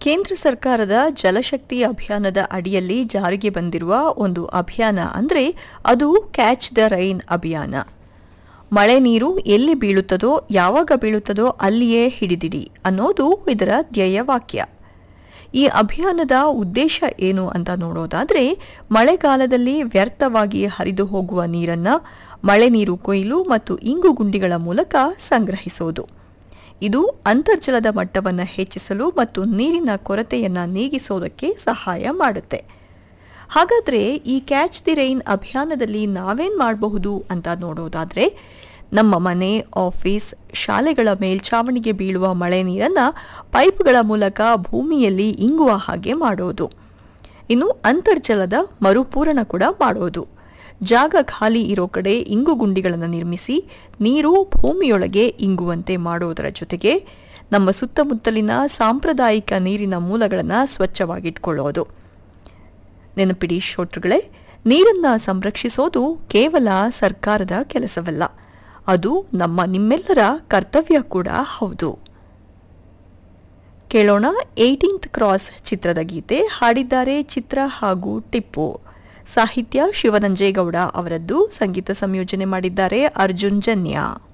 ಕೇಂದ್ರ ಸರ್ಕಾರದ ಜಲಶಕ್ತಿ ಅಭಿಯಾನದ ಅಡಿಯಲ್ಲಿ ಜಾರಿಗೆ ಬಂದಿರುವ ಒಂದು ಅಭಿಯಾನ ಅಂದರೆ ಅದು ಕ್ಯಾಚ್ ದ ರೈನ್ ಅಭಿಯಾನ ಮಳೆ ನೀರು ಎಲ್ಲಿ ಬೀಳುತ್ತದೋ ಯಾವಾಗ ಬೀಳುತ್ತದೋ ಅಲ್ಲಿಯೇ ಹಿಡಿದಿಡಿ ಅನ್ನೋದು ಇದರ ಧ್ಯೇಯವಾಕ್ಯ ಈ ಅಭಿಯಾನದ ಉದ್ದೇಶ ಏನು ಅಂತ ನೋಡೋದಾದ್ರೆ ಮಳೆಗಾಲದಲ್ಲಿ ವ್ಯರ್ಥವಾಗಿ ಹರಿದು ಹೋಗುವ ನೀರನ್ನ ಮಳೆ ನೀರು ಕೊಯ್ಲು ಮತ್ತು ಇಂಗು ಗುಂಡಿಗಳ ಮೂಲಕ ಸಂಗ್ರಹಿಸೋದು ಇದು ಅಂತರ್ಜಲದ ಮಟ್ಟವನ್ನು ಹೆಚ್ಚಿಸಲು ಮತ್ತು ನೀರಿನ ಕೊರತೆಯನ್ನು ನೀಗಿಸೋದಕ್ಕೆ ಸಹಾಯ ಮಾಡುತ್ತೆ ಹಾಗಾದ್ರೆ ಈ ಕ್ಯಾಚ್ ದಿ ರೈನ್ ಅಭಿಯಾನದಲ್ಲಿ ನಾವೇನ್ ಮಾಡಬಹುದು ಅಂತ ನೋಡೋದಾದ್ರೆ ನಮ್ಮ ಮನೆ ಆಫೀಸ್ ಶಾಲೆಗಳ ಮೇಲ್ಛಾವಣಿಗೆ ಬೀಳುವ ಮಳೆ ನೀರನ್ನ ಪೈಪ್ಗಳ ಮೂಲಕ ಭೂಮಿಯಲ್ಲಿ ಇಂಗುವ ಹಾಗೆ ಮಾಡೋದು ಇನ್ನು ಅಂತರ್ಜಲದ ಮರುಪೂರಣ ಕೂಡ ಮಾಡೋದು ಜಾಗ ಖಾಲಿ ಇರೋ ಕಡೆ ಇಂಗು ಗುಂಡಿಗಳನ್ನು ನಿರ್ಮಿಸಿ ನೀರು ಭೂಮಿಯೊಳಗೆ ಇಂಗುವಂತೆ ಮಾಡೋದರ ಜೊತೆಗೆ ನಮ್ಮ ಸುತ್ತಮುತ್ತಲಿನ ಸಾಂಪ್ರದಾಯಿಕ ನೀರಿನ ಮೂಲಗಳನ್ನು ಸ್ವಚ್ಛವಾಗಿಟ್ಕೊಳ್ಳೋದು ನೆನಪಿಡಿ ಶ್ರೋತೃಗಳೇ ನೀರನ್ನ ಸಂರಕ್ಷಿಸೋದು ಕೇವಲ ಸರ್ಕಾರದ ಕೆಲಸವಲ್ಲ ಅದು ನಮ್ಮ ನಿಮ್ಮೆಲ್ಲರ ಕರ್ತವ್ಯ ಕೂಡ ಹೌದು ಕೇಳೋಣ ಏಯ್ಟೀನ್ತ್ ಕ್ರಾಸ್ ಚಿತ್ರದ ಗೀತೆ ಹಾಡಿದ್ದಾರೆ ಚಿತ್ರ ಹಾಗೂ ಟಿಪ್ಪು ಸಾಹಿತ್ಯ ಶಿವನಂಜೇಗೌಡ ಅವರದ್ದು ಸಂಗೀತ ಸಂಯೋಜನೆ ಮಾಡಿದ್ದಾರೆ ಅರ್ಜುನ್ ಜನ್ಯ